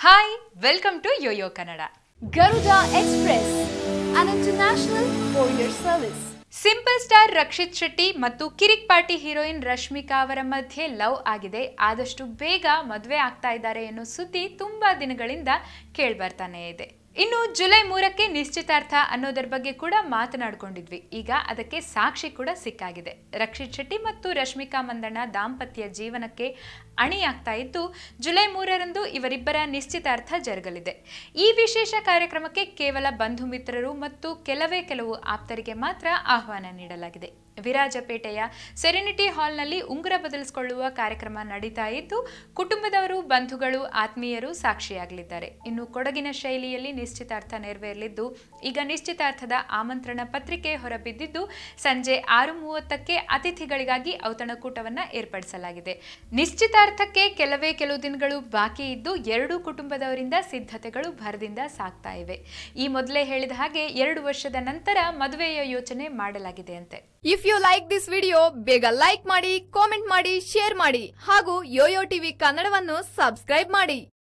Hi welcome to YoYo Kannada Garuda Express, an international courier service. Simple star Rakshit Shetty ಮತ್ತು Kirik party heroine Rashmika ಅವರ ಮಧ್ಯೆ love ಆಗಿದೆ ಆದಷ್ಟು ಬೇಗ ಮದುವೆ ಆಗ್ತಾ ಇದ್ದಾರೆ ಅನ್ನೋ ಸುದ್ದಿ ತುಂಬಾ ದಿನಗಳಿಂದ ಕೇಳ್ಬರ್ತಾನೆ ಇದೆ ಇನ್ನು ಜುಲೈ ಮೂರಕ್ಕೆ ನಿಶ್ಚಿತಾರ್ಥ ಅನ್ನೋದರ ಬಗ್ಗೆ ಕೂಡ ಮಾತನಾಡ್ಕೊಂಡಿದ್ವಿ ಈಗ ಅದಕ್ಕೆ ಸಾಕ್ಷಿ ಕೂಡ ಸಿಕ್ಕಾಗಿದೆ ರಕ್ಷಿತ್ ಶೆಟ್ಟಿ ಮತ್ತು ರಶ್ಮಿಕಾ ಮಂದಣ್ಣ ದಾಂಪತ್ಯ ಜೀವನಕ್ಕೆ ಅಣಿಯಾಗ್ತಾ ಇದ್ದು ಜುಲೈ ಮೂರರಂದು ಇವರಿಬ್ಬರ ನಿಶ್ಚಿತಾರ್ಥ ಜರುಗಲಿದೆ ಈ ವಿಶೇಷ ಕಾರ್ಯಕ್ರಮಕ್ಕೆ ಕೇವಲ ಬಂಧು ಮಿತ್ರರು ಮತ್ತು ಕೆಲವೇ ಕೆಲವು ಆಪ್ತರಿಗೆ ಮಾತ್ರ ಆಹ್ವಾನ ನೀಡಲಾಗಿದೆ ವಿರಾಜಪೇಟೆಯ ಸೆರೆನಿಟಿ ಹಾಲ್ನಲ್ಲಿ ಉಂಗುರ ಬದಲಿಸಿಕೊಳ್ಳುವ ಕಾರ್ಯಕ್ರಮ ನಡೀತಾ ಇದ್ದು ಕುಟುಂಬದವರು ಬಂಧುಗಳು ಆತ್ಮೀಯರು ಸಾಕ್ಷಿಯಾಗಲಿದ್ದಾರೆ ಇನ್ನು ಕೊಡಗಿನ ಶೈಲಿಯಲ್ಲಿ ನಿಶ್ಚಿತಾರ್ಥ ನೆರವೇರಲಿದ್ದು ಈಗ ನಿಶ್ಚಿತಾರ್ಥದ ಆಮಂತ್ರಣ ಪತ್ರಿಕೆ ಹೊರಬಿದ್ದಿದ್ದು ಸಂಜೆ ಆರು ಮೂವತ್ತಕ್ಕೆ ಅತಿಥಿಗಳಿಗಾಗಿ ಔತಣಕೂಟವನ್ನ ಏರ್ಪಡಿಸಲಾಗಿದೆ ನಿಶ್ಚಿತಾರ್ಥಕ್ಕೆ ಕೆಲವೇ ಕೆಲವು ದಿನಗಳು ಬಾಕಿ ಇದ್ದು ಎರಡೂ ಕುಟುಂಬದವರಿಂದ ಸಿದ್ಧತೆಗಳು ಭರದಿಂದ ಸಾಗ್ತಾ ಇವೆ ಈ ಮೊದಲೇ ಹೇಳಿದ ಹಾಗೆ ಎರಡು ವರ್ಷದ ನಂತರ ಮದುವೆಯ ಯೋಚನೆ ಮಾಡಲಾಗಿದೆ ಅಂತೆ if you like this video ಬೇಗ ಲೈಕ್ ಮಾಡಿ ಕಾಮೆಂಟ್ ಮಾಡಿ ಶೇರ್ ಮಾಡಿ ಹಾಗೂ ಯೋಯೋ ಟಿವಿ ಕನ್ನಡವನ್ನು ಸಬ್ಸ್ಕ್ರೈಬ್ ಮಾಡಿ